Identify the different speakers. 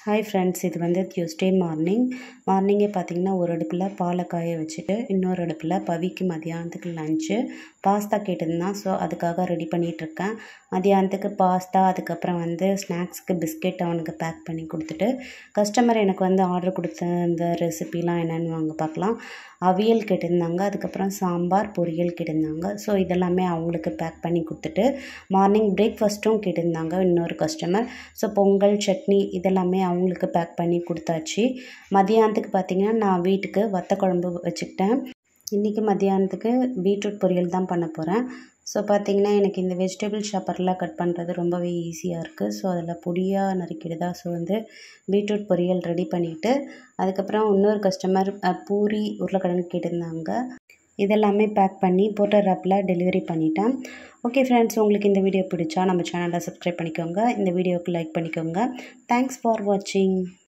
Speaker 1: hi friends இது வந்து Tuesday morning மார்னிங்கே பார்த்தீங்கன்னா ஒரு அடுப்பில் பாலை காய வச்சுட்டு இன்னொரு அடுப்பில் பவிக்கு மதியானத்துக்கு லஞ்சு பாஸ்தா கேட்டிருந்தான் ஸோ அதுக்காக ரெடி பண்ணிகிட்ருக்கேன் மதியானத்துக்கு பாஸ்தா அதுக்கப்புறம் வந்து ஸ்நாக்ஸ்க்கு பிஸ்கெட் அவனுக்கு பேக் பண்ணி கொடுத்துட்டு கஸ்டமர் எனக்கு வந்து ஆர்டர் கொடுத்த அந்த ரெசிபிலாம் என்னென்னு வாங்க பார்க்கலாம் அவியல் கேட்டிருந்தாங்க அதுக்கப்புறம் சாம்பார் பொரியல் கேட்டிருந்தாங்க ஸோ இதெல்லாமே அவங்களுக்கு பேக் பண்ணி கொடுத்துட்டு மார்னிங் பிரேக்ஃபாஸ்ட்டும் கேட்டிருந்தாங்க இன்னொரு கஸ்டமர் ஸோ பொங்கல் சட்னி இதெல்லாமே அவங்களுக்கு பேக் பண்ணி கொடுத்தாச்சு மதியானத்துக்கு பார்த்திங்கன்னா நான் வீட்டுக்கு வத்த குழம்பு வச்சுக்கிட்டேன் இன்றைக்கி மத்தியானத்துக்கு பீட்ரூட் பொரியல் தான் பண்ண போகிறேன் ஸோ பார்த்திங்கன்னா எனக்கு இந்த வெஜிடபிள் ஷாப்பர்லாம் கட் பண்ணுறது ரொம்பவே ஈஸியாக இருக்குது ஸோ அதில் பொடியாக நறுக்கிடுதா ஸோ வந்து பீட்ரூட் பொரியல் ரெடி பண்ணிவிட்டு அதுக்கப்புறம் இன்னொரு கஸ்டமர் பூரி உருளைக்கிழங்கு கேட்டிருந்தாங்க இதெல்லாமே பேக் பண்ணி போட்டர் ஆப்பில் டெலிவரி பண்ணிட்டேன் ஓகே ஃப்ரெண்ட்ஸ் உங்களுக்கு இந்த வீடியோ பிடிச்சா நம்ம சேனலை சப்ஸ்கிரைப் பண்ணிக்கோங்க இந்த வீடியோவுக்கு லைக் பண்ணிக்கோங்க தேங்க்ஸ் ஃபார் வாட்சிங்